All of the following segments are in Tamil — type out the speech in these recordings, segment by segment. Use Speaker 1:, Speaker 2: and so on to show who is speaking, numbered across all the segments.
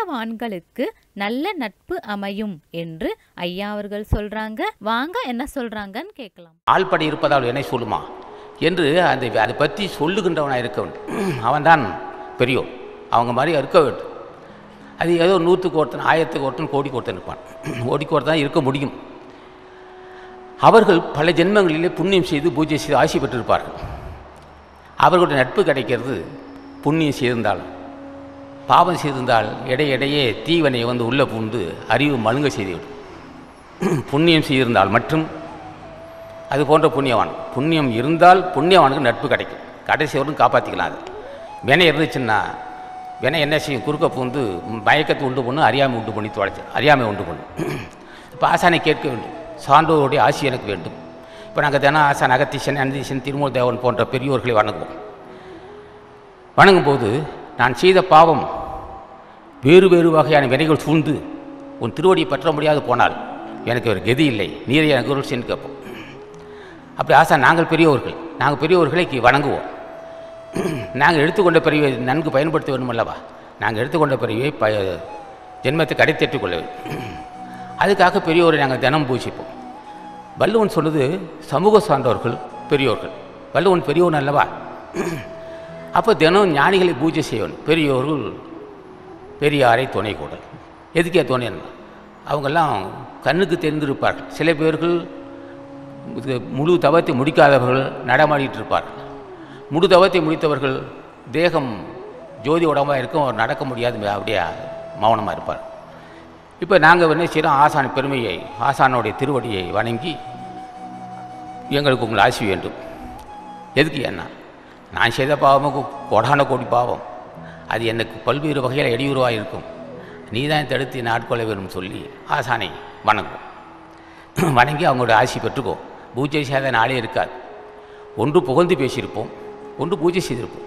Speaker 1: புண்ணியவான்களுக்கு நல்ல நட்பு அமையும் என்று ஐயா அவர்கள் சொல்றாங்க வாங்க என்ன சொல்றாங்கன்னு கேட்கலாம்
Speaker 2: ஆள்படை இருப்பதால் என்னை சொல்லுமா என்று அந்த அதை பற்றி சொல்லுகின்றவனாக இருக்க வேண்டும் அவன்தான் பெரியோர் அவங்க மாதிரி இருக்க வேண்டும் அது ஏதோ நூற்றுக்கு ஒருத்தன் ஆயிரத்துக்கு ஒருத்தன் கோடிக்கு ஒருத்தன் இருப்பான் கோடிக்கு ஒருத்தன் இருக்க முடியும் அவர்கள் பல ஜென்மங்களிலே புண்ணியம் செய்து பூஜை செய்து ஆசி பெற்றிருப்பார்கள் அவர்களுடைய நட்பு கிடைக்கிறது புண்ணியம் செய்திருந்தாலும் பாவம் செய்திருந்தால் இடையிடையே தீவனை வந்து உள்ளே பூண்டு அறிவு மழுங்க செய்துவிடும் புண்ணியம் செய்திருந்தால் மற்றும் அது போன்ற புண்ணியவான் புண்ணியம் இருந்தால் புண்ணியவானுக்கு நட்பு கிடைக்கும் கடைசி வரைக்கும் காப்பாற்றிக்கலாம் அது வினை இருந்துச்சுன்னா வினை என்ன செய்யும் குறுக்க பூந்து மயக்கத்தை உண்டு பண்ணும் அறியாமை உண்டு பண்ணி தொலைச்சு அறியாமை உண்டு பண்ணும் இப்போ ஆசானை கேட்க வேண்டும் சான்றோருடைய ஆசி எனக்கு வேண்டும் இப்போ நாங்கள் தினம் ஆசான் அகத்தீசன் அனந்தீசன் திருமூல தேவன் போன்ற பெரியோர்களை வணங்குவோம் வணங்கும்போது நான் செய்த பாவம் வேறு வேறு வகையான வினைகள் சூழ்ந்து உன் திருவடியை பற்ற முடியாது போனால் எனக்கு ஒரு கதி இல்லை நீரை எனக்கு அருள் சென்று கேட்போம் அப்படி ஆசா நாங்கள் பெரியவர்கள் நாங்கள் பெரியவர்களை கி- வணங்குவோம் நாங்கள் எடுத்துக்கொண்ட பிரிவை நன்கு பயன்படுத்த வேண்டும் அல்லவா நாங்கள் எடுத்துக்கொண்ட பிரிவை ப ஜென்மத்தை கடைத்தேற்றிக் கொள்ள வேண்டும் அதுக்காக பெரியோரை நாங்கள் தினம் பூஜிப்போம் வள்ளுவன் சொன்னது சமூக சார்ந்தவர்கள் பெரியோர்கள் வள்ளுவன் பெரியவன் அல்லவா அப்போ தினம் ஞானிகளை பூஜை செய்யணும் பெரியோர்கள் பெரியாரை துணை கூடல் எதுக்கே துணை அவங்கெல்லாம் கண்ணுக்கு தெரிந்திருப்பார்கள் சில பேர்கள் இது முழு தவத்தை முடிக்காதவர்கள் நடமாடிட்டு இருப்பார்கள் முழு தவத்தை முடித்தவர்கள் தேகம் ஜோதி உடம்பாக இருக்கும் அவர் நடக்க முடியாது அப்படியே மௌனமாக இருப்பார் இப்போ நாங்கள் என்ன செய்கிறோம் ஆசான் பெருமையை ஆசானுடைய திருவடியை வணங்கி எங்களுக்கு உங்கள் ஆசி வேண்டும் எதுக்கு என்ன நான் செய்த பாவமுக்கு கொடான கோடி பாவம் அது எனக்கு பல்வேறு வகையில் இடையூறுவாக இருக்கும் நீ தான் தடுத்து என்னை ஆட்கொள்ள வேணும்னு சொல்லி ஆசானை வணங்கும் வணங்கி அவங்களோட ஆசி பெற்றுக்கோ பூஜை செய்யாத நாளே இருக்காது ஒன்று புகழ்ந்து பேசியிருப்போம் ஒன்று பூஜை செய்திருப்போம்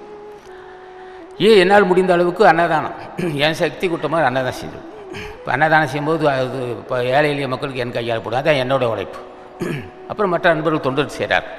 Speaker 2: ஏன் என்னால் முடிந்த அளவுக்கு அன்னதானம் என் சக்தி கூட்டமாக அன்னதானம் செஞ்சிருப்போம் இப்போ அன்னதானம் செய்யும்போது அது இப்போ ஏழை எளிய மக்களுக்கு என் கையால் போடும் அதான் என்னோட உழைப்பு அப்புறம் மற்ற நண்பர்கள் தொண்டு செய்கிறார்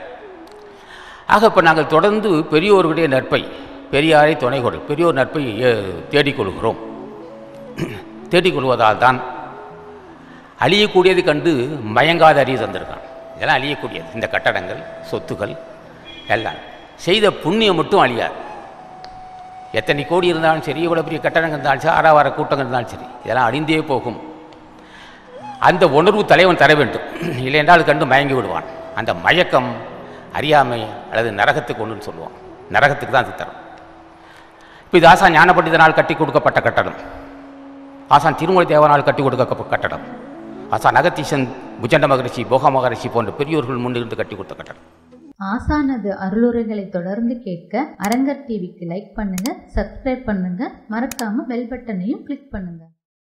Speaker 2: ஆக இப்போ நாங்கள் தொடர்ந்து பெரியோர்களுடைய நட்பை பெரியாரை துணை கொள் பெரியோர் நட்பை ஏ- தேடிக்கொள்கிறோம் தேடிக்கொள்வதால் தான் அழியக்கூடியது கண்டு மயங்காத அறிவு தந்திருக்கான் இதெல்லாம் அழியக்கூடியது இந்த கட்டடங்கள் சொத்துக்கள் எல்லாம் செய்த புண்ணியம் மட்டும் அழியாது எத்தனை கோடி இருந்தாலும் சரி இவ்வளோ பெரிய கட்டடங்கள் இருந்தாலும் சரி ஆறாவார கூட்டங்கள் இருந்தாலும் சரி இதெல்லாம் அழிந்தே போகும் அந்த உணர்வு தலைவன் தர வேண்டும் இல்லை என்றால் அது கண்டு மயங்கி விடுவான் அந்த மயக்கம் அறியாமை அல்லது நரகத்துக்கு ஒன்றுன்னு சொல்லுவான் நரகத்துக்கு தான் அது தரும் இப்போ இது ஆசான் ஞான பண்டிதனால் கட்டி கொடுக்கப்பட்ட கட்டடம் ஆசான் திருமலை தேவனால் கட்டி கொடுக்கப்பட்ட கட்டடம் ஆசான் அகத்தீசன் புஜண்ட மகரிஷி போக மகரிஷி போன்ற பெரியோர்கள் முன்னிருந்து கட்டி கொடுத்த கட்டடம்
Speaker 3: ஆசானது அருளுரைகளை தொடர்ந்து கேட்க அரங்கர் டிவிக்கு லைக் பண்ணுங்க சப்ஸ்கிரைப் பண்ணுங்க மறக்காம பெல் பட்டனையும் கிளிக் பண்ணுங்க